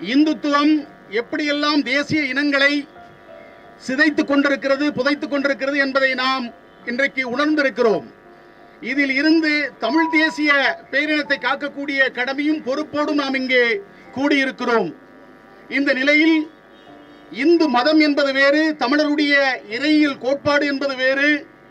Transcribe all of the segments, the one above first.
இந்துத்துவம் எப்படியெல்லாம் தேசிய இனங்களை சிதைத்துக் கொண்டிருக்கிறது புதைத்துக் கொண்டிருக்கிறது என்பதை நாம் இன்றைக்கு உணர்ந்திருக்கிறோம் இதில் இருந்து தமிழ் தேசிய பேரினத்தை காக்கக்கூடிய கடமையும் பொறுப்போடும் நாம் இங்கே கூடியிருக்கிறோம் இந்த நிலையில் இந்து மதம் என்பது வேறு தமிழருடைய இறையியல் கோட்பாடு என்பது வேறு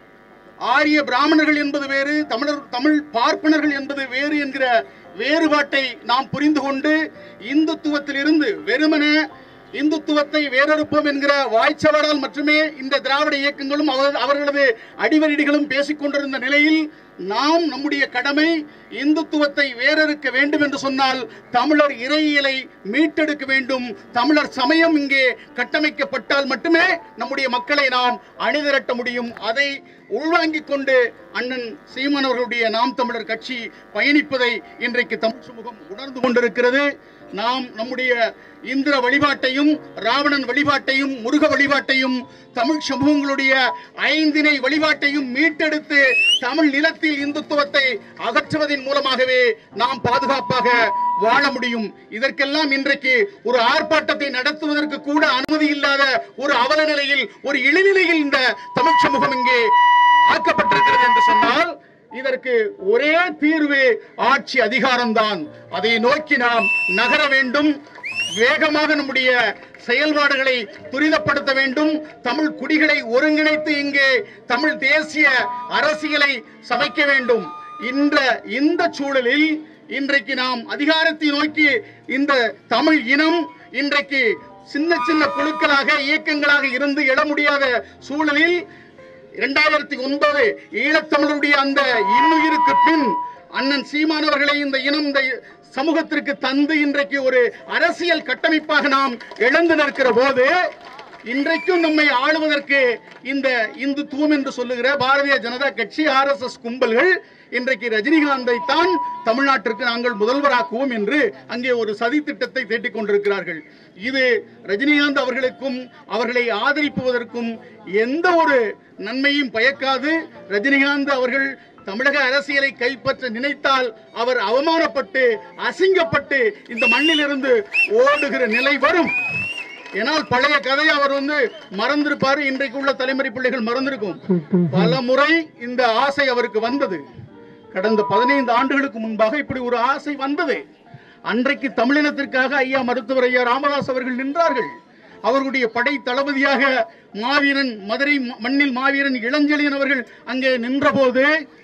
ஆரிய பிராமணர்கள் என்பது வேறு தமிழர் தமிழ் பார்ப்பனர்கள் என்பது வேறு என்கிற வேறுபாட்டை நாம் புரிந்து கொண்டு இந்துத்துவத்திலிருந்து வெறுமன இந்துத்துவத்தை வேறறுப்போம் என்கிற வாய்ச்சவடால் மட்டுமே இந்த திராவிட இயக்கங்களும் அவர் அவர்களது அடிவரடிகளும் பேசிக் கொண்டிருந்த நிலையில் நாம் நம்முடைய கடமை இந்துத்துவத்தை வேறறுக்க வேண்டும் என்று சொன்னால் தமிழர் இறையியலை மீட்டெடுக்க வேண்டும் தமிழர் சமயம் இங்கே கட்டமைக்கப்பட்டால் மட்டுமே நம்முடைய மக்களை நாம் அணிதிரட்ட முடியும் அதை உள்வாங்கிக் கொண்டு அண்ணன் சீமான் அவர்களுடைய நாம் தமிழர் கட்சி பயணிப்பதை இன்றைக்கு தமிழ் சமூகம் உணர்ந்து கொண்டிருக்கிறது நாம் நம்முடைய இந்திர வழிபாட்டையும் ராவணன் வழிபாட்டையும் முருக வழிபாட்டையும் தமிழ் சமூகங்களுடைய ஐந்தினை வழிபாட்டையும் மீட்டெடுத்து தமிழ் நிலத்தில் இந்துத்துவத்தை அகற்றுவதன் மூலமாகவே நாம் பாதுகாப்பாக வாழ முடியும் இதற்கெல்லாம் இன்றைக்கு ஒரு ஆர்ப்பாட்டத்தை நடத்துவதற்கு கூட அனுமதி இல்லாத ஒரு அவல நிலையில் ஒரு இழிநிலையில் இந்த தமிழ் சமூகம் இங்கே ஆக்கப்பட்டிருக்கிறது என்று சொன்னால் இதற்கு ஒரே தீர்வு ஆட்சி அதிகாரம்தான் அதை நோக்கி நாம் நகர வேண்டும் வேகமாக நம்முடைய செயல்பாடுகளை துரிதப்படுத்த வேண்டும் தமிழ் குடிகளை ஒருங்கிணைத்து இங்கே தமிழ் தேசிய அரசியலை சமைக்க வேண்டும் இந்த இந்த சூழலில் இன்றைக்கு நாம் அதிகாரத்தை நோக்கி இந்த தமிழ் இனம் இன்றைக்கு சின்ன சின்ன குழுக்களாக இயக்கங்களாக இருந்து எழ முடியாத சூழலில் இரண்டாயிரத்தி ஒன்பது ஈழத்தமிழருடைய அந்த இன்னுயிருக்கு பின் அண்ணன் சீமானவர்களை இந்த இனம் இந்த சமூகத்திற்கு தந்து இன்றைக்கு ஒரு அரசியல் கட்டமைப்பாக நாம் இழந்து நிற்கிற போது இன்றைக்கும் நம்மை ஆளுவதற்கு இந்த இந்துத்துவம் என்று சொல்லுகிற பாரதிய ஜனதா கட்சி ஆர்எஸ்எஸ் கும்பல்கள் இன்றைக்கு ரஜினிகாந்தை தான் தமிழ்நாட்டிற்கு நாங்கள் முதல்வராக்குவோம் என்று அங்கே ஒரு சதி திட்டத்தை தேட்டிக் கொண்டிருக்கிறார்கள் இது ரஜினிகாந்த் அவர்களுக்கும் அவர்களை ஆதரிப்புவதற்கும் எந்த ஒரு நன்மையும் பயக்காது ரஜினிகாந்த் அவர்கள் தமிழக அரசியலை கைப்பற்ற நினைத்தால் அவர் அவமானப்பட்டு அசிங்கப்பட்டு இந்த மண்ணிலிருந்து ஓடுகிற நிலை வரும் ஏனால் பழைய கதையை அவர் வந்து மறந்திருப்பாரு இன்றைக்கு உள்ள தலைமுறை பிள்ளைகள் மறந்திருக்கும் பல முறை இந்த ஆசை அவருக்கு வந்தது கடந்த பதினைந்து ஆண்டுகளுக்கு முன்பாக இப்படி ஒரு ஆசை வந்தது அன்றைக்கு தமிழினத்திற்காக ஐயா மருத்துவர் ஐயா ராமதாஸ் அவர்கள் நின்றார்கள் அவர்களுடைய படை தளபதியாக மாவீரன் மதுரை ம- மண்ணில் மாவீரன் இளஞ்செழியன் அவர்கள் அங்கே நின்றபோது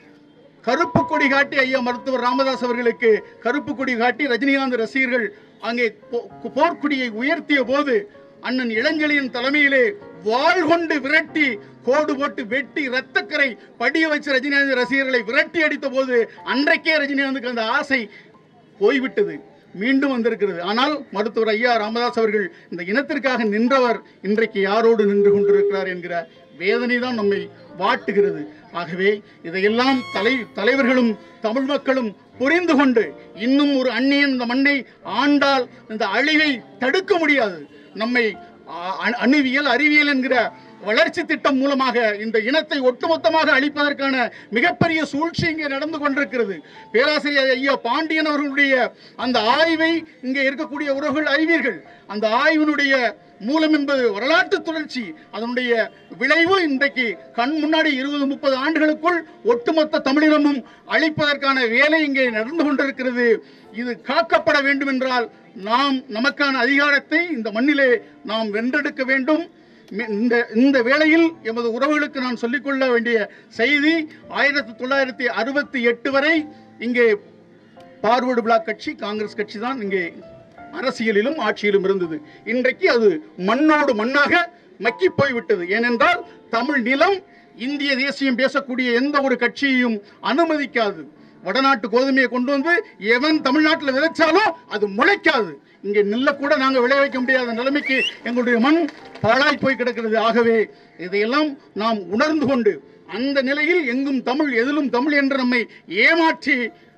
கருப்பு கொடி காட்டி ஐயா மருத்துவர் ராமதாஸ் அவர்களுக்கு கருப்பு கொடி காட்டி ரஜினிகாந்த் ரசிகர்கள் அங்கே போ- போர்க்கொடியை உயர்த்திய போது அண்ணன் இளஞ்செழியன் தலைமையிலே வாள் கொண்டு விரட்டி கோடு போட்டு வெட்டி ரத்தக்கரை படிய வச்சு ரஜினிகாந்த் ரசிகர்களை விரட்டி அடித்த போது அன்றைக்கே ரஜினிகாந்துக்கு அந்த ஆசை போய்விட்டது மீண்டும் வந்திருக்கிறது ஆனால் மருத்துவர் ஐயா ராமதாஸ் அவர்கள் இந்த இனத்திற்காக நின்றவர் இன்றைக்கு யாரோடு நின்று கொண்டிருக்கிறார் என்கிற வேதனை தான் நம்மை வாட்டுகிறது ஆகவே இதையெல்லாம் தலை தலைவர்களும் தமிழ் மக்களும் புரிந்து கொண்டு இன்னும் ஒரு அந்நியன் இந்த மண்ணை ஆண்டால் இந்த அழிவை தடுக்க முடியாது நம்மை அ- அணு- அணுவியல் அறிவியல் என்கிற வளர்ச்சி திட்டம் மூலமாக இந்த இனத்தை ஒட்டுமொத்தமாக அழிப்பதற்கான மிகப்பெரிய சூழ்ச்சி இங்கே நடந்து கொண்டிருக்கிறது பேராசிரியர் ஐயா பாண்டியன் அவர்களுடைய அந்த ஆய்வை இங்கே இருக்கக்கூடிய உறவுகள் அறிவீர்கள் அந்த ஆய்வினுடைய மூலம் என்பது வரலாற்று தொடர்ச்சி அதனுடைய விளைவு இன்றைக்கு கண் முன்னாடி இருபது முப்பது ஆண்டுகளுக்குள் ஒட்டுமொத்த தமிழினமும் அழிப்பதற்கான வேலை இங்கே நடந்து கொண்டிருக்கிறது இது காக்கப்பட வேண்டும் என்றால் நாம் நமக்கான அதிகாரத்தை இந்த மண்ணிலே நாம் வென்றெடுக்க வேண்டும் மி- இந்த இந்த வேளையில் எமது உறவுகளுக்கு நான் சொல்லிக்கொள்ள வேண்டிய செய்தி ஆயிரத்தி தொள்ளாயிரத்தி அறுபத்தி எட்டு வரை இங்கே பார்வர்டு பிளாக் கட்சி காங்கிரஸ் கட்சி தான் இங்கே அரசியலிலும் ஆட்சியிலும் இருந்தது இன்றைக்கு அது மண்ணோடு மண்ணாக மக்கி போய்விட்டது ஏனென்றால் தமிழ் நிலம் இந்திய தேசியம் பேசக்கூடிய எந்த ஒரு கட்சியையும் அனுமதிக்காது வடநாட்டு கோதுமையை கொண்டு வந்து எவன் தமிழ்நாட்டில் விதைச்சாலும் அது முளைக்காது இங்கே நெல்லை கூட நாங்கள் விளைய வைக்க முடியாத நிலைமைக்கு எங்களுடைய மண் பாழாய் போய் கிடக்கிறது ஆகவே இதையெல்லாம் நாம் உணர்ந்து கொண்டு அந்த நிலையில் எங்கும் தமிழ் எதிலும் தமிழ் என்று நம்மை ஏமாற்றி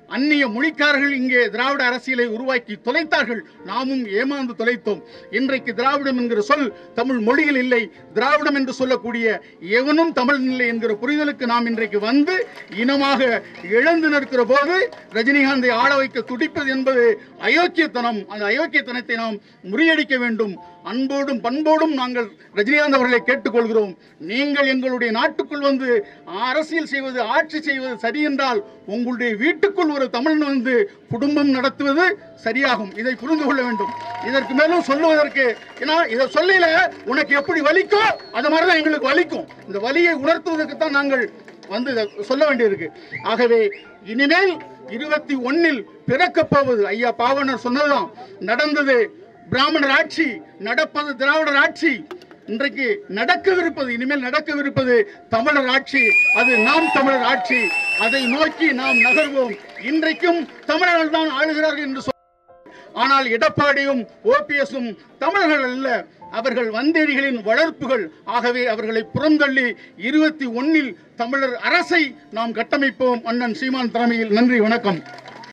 அந்நிய மொழிக்காரர்கள் இங்கே திராவிட அரசியலை உருவாக்கி தொலைத்தார்கள் நாமும் ஏமாந்து தொலைத்தோம் இன்றைக்கு திராவிடம் என்கிற சொல் தமிழ் மொழியில் இல்லை திராவிடம் என்று சொல்லக்கூடிய எவனும் தமிழ் இல்லை என்கிற புரிதலுக்கு நாம் இன்றைக்கு வந்து இனமாக இழந்து நிற்கிற போது ரஜினிகாந்தை ஆள வைக்க துடிப்பது என்பது அயோக்கியத்தனம் அந்த அயோக்கியத்தனத்தை நாம் முறியடிக்க வேண்டும் அன்போடும் பண்போடும் நாங்கள் ரஜினிகாந்த் அவர்களை கேட்டுக்கொள்கிறோம் நீங்கள் எங்களுடைய நாட்டுக்குள் வந்து அரசியல் செய்வது ஆட்சி செய்வது சரி என்றால் உங்களுடைய வீட்டுக்குள் ஒரு தமிழன் வந்து குடும்பம் நடத்துவது சரியாகும் இதை புரிந்து கொள்ள வேண்டும் இதற்கு மேலும் சொல்லுவதற்கு ஏன்னா இதை சொல்லல உனக்கு எப்படி வலிக்கோ அது மாதிரி தான் எங்களுக்கு வலிக்கும் இந்த வலியை உணர்த்துவதற்கு தான் நாங்கள் வந்து இதை சொல்ல வேண்டியிருக்கு ஆகவே இனிமேல் இருபத்தி ஒன்னில் பிறக்கப் போவது ஐயா பாவனர் சொன்னதுதான் நடந்தது பிராமணர் ஆட்சி நடப்பது திராவிடர் ஆட்சி இன்றைக்கு நடக்கவிருப்பது இனிமேல் நடக்கவிருப்பது தமிழர் ஆட்சி அது நாம் தமிழர் ஆட்சி அதை நோக்கி நாம் நகர்வோம் இன்றைக்கும் தமிழர்கள் தான் ஆளுகிறார்கள் என்று சொல் ஆனால் எடப்பாடியும் ஓபிஎஸும் தமிழர்கள் அல்ல அவர்கள் வந்தேரிகளின் வளர்ப்புகள் ஆகவே அவர்களை புறந்தள்ளி இருபத்தி ஒன்னில் தமிழர் அரசை நாம் கட்டமைப்போம் அண்ணன் சீமான் தலைமையில் நன்றி வணக்கம்